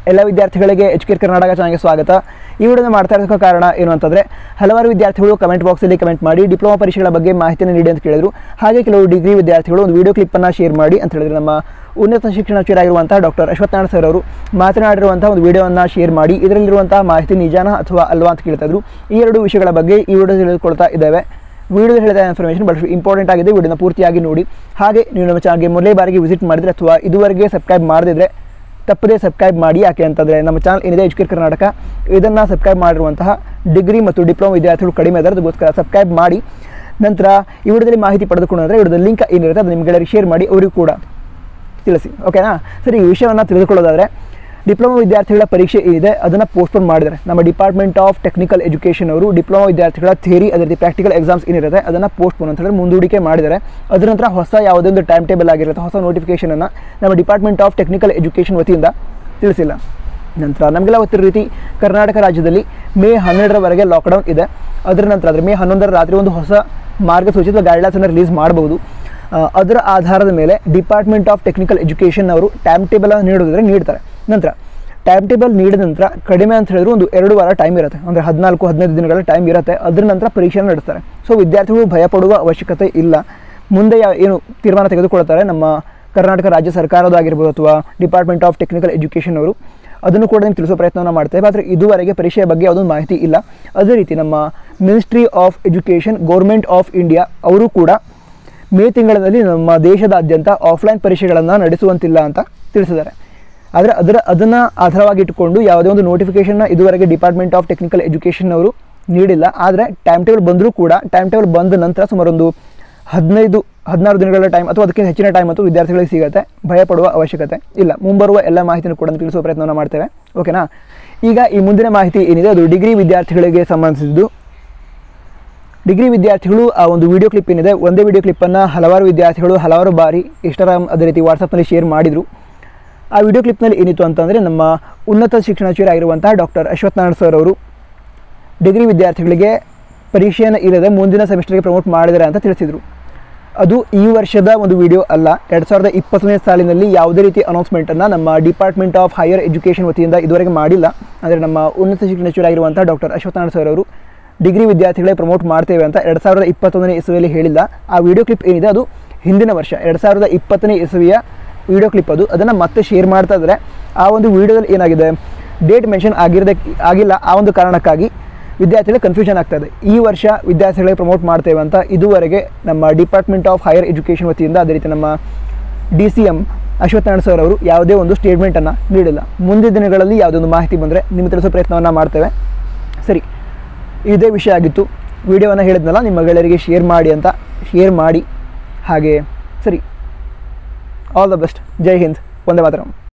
ಎಲ್ಲ ವಿದ್ಯಾರ್ಥಿಗಳಿಗೆ H K Karnataka ಚಾನಲ್ಗೆ ಸ್ವಾಗತ ಈ ವಿಡಿಯೋನ ಮಾಡ್ತಾ ಇರೋದಕ್ಕೆ ಕಾರಣ ಏನು ಅಂತಂದರೆ ಹಲವಾರು ವಿದ್ಯಾರ್ಥಿಗಳು ಕಮೆಂಟ್ ಬಾಕ್ಸಲ್ಲಿ ಕಮೆಂಟ್ ಮಾಡಿ ಡಿಪ್ಲೊಮಾ ಪರೀಕ್ಷೆಗಳ ಬಗ್ಗೆ ಮಾಹಿತಿಯನ್ನು ನೀಡಿ ಅಂತ ಕೇಳಿದ್ರು ಹಾಗೆ ಕೆಲವು ಡಿಗ್ರಿ ವಿದ್ಯಾರ್ಥಿಗಳು ಒಂದು ವಿಡಿಯೋ ಕ್ಲಿಪ್ಪನ್ನು ಶೇರ್ ಮಾಡಿ ಅಂತ ಹೇಳಿದ್ರು ನಮ್ಮ ಉನ್ನತ ಶಿಕ್ಷಣ ಸಚಿವರಾಗಿರುವಂಥ ಡಾಕ್ಟರ್ ಅಶ್ವತ್ಥನಾರಾಯಣ ಸರ್ ಅವರು ಮಾತನಾಡಿರುವಂಥ ಒಂದು ವಿಡಿಯೋವನ್ನು ಶೇರ್ ಮಾಡಿ ಇದರಲ್ಲಿರುವಂತಹ ಮಾಹಿತಿ ನಿಜಾನ ಅಥವಾ ಅಲ್ವಾ ಅಂತ ಕೇಳ್ತಾ ಇದ್ರು ಈ ಎರಡು ವಿಷಯಗಳ ಬಗ್ಗೆ ಈ ವಿಡಿಯೋ ತಿಳಿದುಕೊಳ್ತಾ ಇದ್ದೇವೆ ವಿಡಿಯೋದಲ್ಲಿ ಹೇಳಿದ ಇನ್ಫಾರ್ಮೇಷನ್ ಬಹಳಷ್ಟು ಇಂಪಾರ್ಟೆಂಟ್ ಆಗಿದೆ ವಿಡಿಯೋನ ಪೂರ್ತಿಯಾಗಿ ನೋಡಿ ಹಾಗೆ ನೀವು ನಮ್ಮ ಚಾನಲ್ಗೆ ಮೊದಲೇ ಬಾರಿಗೆ ವಿಸಿಟ್ ಮಾಡಿದರೆ ಅಥವಾ ಇದುವರೆಗೆ ಸಬ್ಸ್ಕ್ರೈಬ್ ಮಾಡದಿದ್ರೆ ತಪ್ಪದೇ ಸಬ್ಸ್ಕ್ರೈಬ್ ಮಾಡಿ ಯಾಕೆ ಅಂತಂದರೆ ನಮ್ಮ ಚಾನಲ್ ಏನಿದೆ ಎಜುಕೇಟ್ ಕರ್ನಾಟಕ ಇದನ್ನು ಸಬ್ಸ್ಕ್ರೈಬ್ ಮಾಡಿರುವಂತಹ ಡಿಗ್ರಿ ಮತ್ತು ಡಿಪ್ಲೊಮಾ ವಿದ್ಯಾರ್ಥಿಗಳು ಕಡಿಮೆ ಇದ್ದಾರೆ ಅದಕ್ಕೋಸ್ಕರ ಸಬ್ಸ್ಕ್ರೈಬ್ ಮಾಡಿ ನಂತರ ಈ ವಿಡಿಯೋದಲ್ಲಿ ಮಾಹಿತಿ ಪಡೆದುಕೊಂಡ್ರೆ ವಿಡಿಯೋದ ಲಿಂಕ್ ಏನಿರುತ್ತೆ ಅದು ನಿಮ್ಗೆಲ್ಲರಿಗೆ ಶೇರ್ ಮಾಡಿ ಅವರಿಗೂ ಕೂಡ ತಿಳಿಸಿ ಓಕೆನಾ ಸರಿ ಈ ವಿಷಯವನ್ನು ತಿಳಿದುಕೊಳ್ಳೋದಾದರೆ ಡಿಪ್ಲೊಮಾ ವಿದ್ಯಾರ್ಥಿಗಳ ಪರೀಕ್ಷೆ ಏನಿದೆ ಅದನ್ನು ಪೋಸ್ಟ್ಪೋನ್ ಮಾಡಿದ್ದಾರೆ ನಮ್ಮ ಡಿಪಾರ್ಟ್ಮೆಂಟ್ ಆಫ್ ಟೆಕ್ನಿಕಲ್ ಎಜುಕೇಷನ್ ಅವರು ಡಿಪ್ಲೊಮಾ ವಿದ್ಯಾರ್ಥಿಗಳ ಥಿಯರಿ ಅದೇ ರೀತಿ ಪ್ರಾಕ್ಟಿಕಲ್ ಎಕ್ಸಾಮ್ಸ್ ಏನಿರುತ್ತೆ ಅದನ್ನು ಪೋಸ್ಟ್ಪೋನ್ ಅಂತ ಹೇಳಿದ್ರೆ ಮುಂದೂಡಿಕೆ ಮಾಡಿದ್ದಾರೆ ಅದರ ನಂತರ ಹೊಸ ಯಾವುದೇ ಒಂದು ಟೈಮ್ ಟೇಬಲ್ ಆಗಿರುತ್ತೆ ಹೊಸ ನೋಟಿಫಿಕೇಷನನ್ನು ನಮ್ಮ ಡಿಪಾರ್ಟ್ಮೆಂಟ್ ಆಫ್ ಟೆಕ್ನಿಕಲ್ ಎಜುಕೇಷನ್ ವತಿಯಿಂದ ತಿಳಿಸಿಲ್ಲ ನಂತರ ನಮಗೆಲ್ಲ ಗೊತ್ತಿರೋ ರೀತಿ ಕರ್ನಾಟಕ ರಾಜ್ಯದಲ್ಲಿ ಮೇ ಹನ್ನೆರಡರವರೆಗೆ ಲಾಕ್ಡೌನ್ ಇದೆ ಅದರ ನಂತರ ಅಂದರೆ ಮೇ ಹನ್ನೊಂದರ ರಾತ್ರಿ ಒಂದು ಹೊಸ ಮಾರ್ಗಸೂಚಿ ಅಥವಾ ಗೈಡ್ಲೈನ್ಸನ್ನು ರಿಲೀಸ್ ಮಾಡಬಹುದು ಆ, ಅದರ ಆಧಾರದ ಮೇಲೆ ಡಿಪಾರ್ಟ್ಮೆಂಟ್ ಆಫ್ ಟೆಕ್ನಿಕಲ್ ಎಜುಕೇಷನ್ ಅವರು ಟೈಮ್ ಟೇಬಲ್ ನೀಡೋದಿದ್ರೆ ನೀಡ್ತಾರೆ ನಂತರ ಟೈಮ್ ಟೇಬಲ್ ನೀಡಿದ ನಂತರ ಕಡಿಮೆ ಅಂತ ಹೇಳಿದ್ರು ಒಂದು ಎರಡು ವಾರ ಟೈಮ್ ಇರುತ್ತೆ ಅಂದರೆ ಹದಿನಾಲ್ಕು ಹದಿನೈದು ದಿನಗಳ ಟೈಮ್ ಇರುತ್ತೆ ಅದರ ನಂತರ ಪರೀಕ್ಷೆಯನ್ನು ನಡೆಸ್ತಾರೆ ಸೊ ವಿದ್ಯಾರ್ಥಿಗಳು ಭಯಪಡುವ ಅವಶ್ಯಕತೆ ಇಲ್ಲ ಮುಂದೆ ಯಾವ ಏನು ತೀರ್ಮಾನ ತೆಗೆದುಕೊಳ್ತಾರೆ ನಮ್ಮ ಕರ್ನಾಟಕ ರಾಜ್ಯ ಸರ್ಕಾರದಾಗಿರ್ಬೋದು ಅಥವಾ ಡಿಪಾರ್ಟ್ಮೆಂಟ್ ಆಫ್ ಟೆಕ್ನಿಕಲ್ ಎಜುಕೇಷನ್ ಅವರು ಅದನ್ನು ಕೂಡ ನಿಮ್ಗೆ ತಿಳಿಸೋ ಪ್ರಯತ್ನವನ್ನು ಮಾಡ್ತೇವೆ ಆದರೆ ಇದುವರೆಗೆ ಪರೀಕ್ಷೆಯ ಬಗ್ಗೆ ಯಾವುದೊಂದು ಮಾಹಿತಿ ಇಲ್ಲ ಅದೇ ರೀತಿ ನಮ್ಮ ministry of education government of India ಅವರು ಕೂಡ ಮೇ ತಿಂಗಳಲ್ಲಿ ನಮ್ಮ ದೇಶದಾದ್ಯಂತ ಆಫ್ಲೈನ್ ಪರೀಕ್ಷೆಗಳನ್ನು ನಡೆಸುವಂತಿಲ್ಲ ಅಂತ ತಿಳಿಸಿದ್ದಾರೆ ಆದರೆ ಅದರ ಅದನ್ನು ಆಧಾರವಾಗಿ ಇಟ್ಟುಕೊಂಡು ಯಾವುದೇ ಒಂದು ನೋಟಿಫಿಕೇಷನ್ನ ಇದುವರೆಗೆ ಡಿಪಾರ್ಟ್ಮೆಂಟ್ ಆಫ್ ಟೆಕ್ನಿಕಲ್ ಎಜುಕೇಷನ್ ಅವರು ನೀಡಿಲ್ಲ ಆದರೆ ಟೈಮ್ ಟೇಬಲ್ ಬಂದರೂ ಕೂಡ ಟೈಮ್ ಟೇಬಲ್ ಬಂದ ನಂತರ ಸುಮಾರು ಒಂದು ಹದಿನೈದು ಹದಿನಾರು ದಿನಗಳ ಟೈಮ್ ಅಥವಾ ಅದಕ್ಕಿಂತ ಹೆಚ್ಚಿನ ಟೈಮ್ ಅಂತೂ ವಿದ್ಯಾರ್ಥಿಗಳಿಗೆ ಸಿಗುತ್ತೆ ಭಯಪಡುವ ಅವಶ್ಯಕತೆ ಇಲ್ಲ ಮುಂಬರುವ ಎಲ್ಲ ಮಾಹಿತಿಯನ್ನು ಕೂಡ ತಿಳಿಸುವ ಪ್ರಯತ್ನವನ್ನು ಮಾಡ್ತೇವೆ ಓಕೆನಾ ಈಗ ಈ ಮುಂದಿನ ಮಾಹಿತಿ ಏನಿದೆ ಅದು ಡಿಗ್ರಿ ವಿದ್ಯಾರ್ಥಿಗಳಿಗೆ ಸಂಬಂಧಿಸಿದ್ದು ಡಿಗ್ರಿ ವಿದ್ಯಾರ್ಥಿಗಳು ಆ ಒಂದು ವಿಡಿಯೋ ಕ್ಲಿಪ್ ಏನಿದೆ ಒಂದೇ ವಿಡಿಯೋ ಕ್ಲಿಪ್ಪನ್ನು ಹಲವಾರು ವಿದ್ಯಾರ್ಥಿಗಳು ಹಲವಾರು ಬಾರಿ ಇನ್ಸ್ಟಾಗ್ರಾಮ್ ಅದೇ ರೀತಿ ವಾಟ್ಸಪ್ನಲ್ಲಿ ಶೇರ್ ಮಾಡಿದರು ಆ ವಿಡಿಯೋ ಕ್ಲಿಪ್ನಲ್ಲಿ ಏನಿತ್ತು ಅಂತಂದರೆ ನಮ್ಮ ಉನ್ನತ ಶಿಕ್ಷಣ ಸಚಿವರಾಗಿರುವಂತಹ ಡಾಕ್ಟರ್ ಅಶ್ವತ್ಥನಾರಾಯಣ ಸರ್ ಅವರು ಡಿಗ್ರಿ ವಿದ್ಯಾರ್ಥಿಗಳಿಗೆ ಪರೀಕ್ಷೆಯನ್ನು ಇಲ್ಲದೆ ಮುಂದಿನ ಸೆಮಿಸ್ಟರ್ಗೆ ಪ್ರಮೋಟ್ ಮಾಡಿದ್ದಾರೆ ಅಂತ ತಿಳಿಸಿದರು ಅದು ಈ ವರ್ಷದ ಒಂದು ವಿಡಿಯೋ ಅಲ್ಲ ಎರಡು ಸಾವಿರದ ಇಪ್ಪತ್ತನೇ ಸಾಲಿನಲ್ಲಿ ಯಾವುದೇ ರೀತಿ ಅನೌನ್ಸ್ಮೆಂಟನ್ನು ನಮ್ಮ ಡಿಪಾರ್ಟ್ಮೆಂಟ್ ಆಫ್ ಹೈಯರ್ ಎಜುಕೇಷನ್ ವತಿಯಿಂದ ಇದುವರೆಗೆ ಮಾಡಿಲ್ಲ ಅಂದರೆ ನಮ್ಮ ಉನ್ನತ ಶಿಕ್ಷಣ ಸಚಿವರಾಗಿರುವಂಥ ಡಾಕ್ಟರ್ ಅಶ್ವತ್ಥನಾರಾಯಣ ಸರ್ ಅವರು ಡಿಗ್ರಿ ವಿದ್ಯಾರ್ಥಿಗಳೇ ಪ್ರಮೋಟ್ ಮಾಡ್ತೇವೆ ಅಂತ ಎರಡು ಸಾವಿರದ ಇಪ್ಪತ್ತೊಂದನೇ ಇಸವಿಯಲ್ಲಿ ಹೇಳಿಲ್ಲ ಆ ವಿಡಿಯೋ ಕ್ಲಿಪ್ ಏನಿದೆ ಅದು ಹಿಂದಿನ ವರ್ಷ ಎರಡು ಸಾವಿರದ ಇಪ್ಪತ್ತನೇ ಇಸವಿಯ ವಿಡಿಯೋ ಕ್ಲಿಪ್ ಅದು ಅದನ್ನು ಮತ್ತೆ ಶೇರ್ ಮಾಡ್ತಾ ಇದ್ದಾರೆ ಆ ಒಂದು ವಿಡಿಯೋದಲ್ಲಿ ಏನಾಗಿದೆ ಡೇಟ್ ಮೆನ್ಷನ್ ಆಗಿರದೆ ಆಗಿಲ್ಲ ಆ ಒಂದು ಕಾರಣಕ್ಕಾಗಿ ವಿದ್ಯಾರ್ಥಿಗಳಿಗೆ ಕನ್ಫ್ಯೂಷನ್ ಆಗ್ತಾ ಇದೆ ಈ ವರ್ಷ ವಿದ್ಯಾರ್ಥಿಗಳಿಗೆ ಪ್ರಮೋಟ್ ಮಾಡ್ತೇವೆ ಅಂತ ಇದುವರೆಗೆ ನಮ್ಮ ಡಿಪಾರ್ಟ್ಮೆಂಟ್ ಆಫ್ ಹೈಯರ್ ಎಜುಕೇಷನ್ ವತಿಯಿಂದ ಅದೇ ರೀತಿ ನಮ್ಮ D C M Ashwathnarayan sir ಅವರು ಯಾವುದೇ ಒಂದು ಸ್ಟೇಟ್ಮೆಂಟನ್ನು ನೀಡಿಲ್ಲ ಮುಂದಿನ ದಿನಗಳಲ್ಲಿ ಯಾವುದೇ ಒಂದು ಮಾಹಿತಿ ಬಂದರೆ ನಿಮಗೆ ತಿಳಿಸೋ ಪ್ರಯತ್ನವನ್ನು ಮಾಡ್ತೇವೆ ಸರಿ ಇದೇ ವಿಷಯ ಆಗಿತ್ತು ವಿಡಿಯೋವನ್ನು ಹೇಳಿದ್ನಲ್ಲ ನಿಮ್ಮ ಗೆಳೆಯರಿಗೆ ಶೇರ್ ಮಾಡಿ ಅಂತ ಶೇರ್ ಮಾಡಿ ಹಾಗೆ ಸರಿ all the best Jai Hind Vande ಮಾತರಂ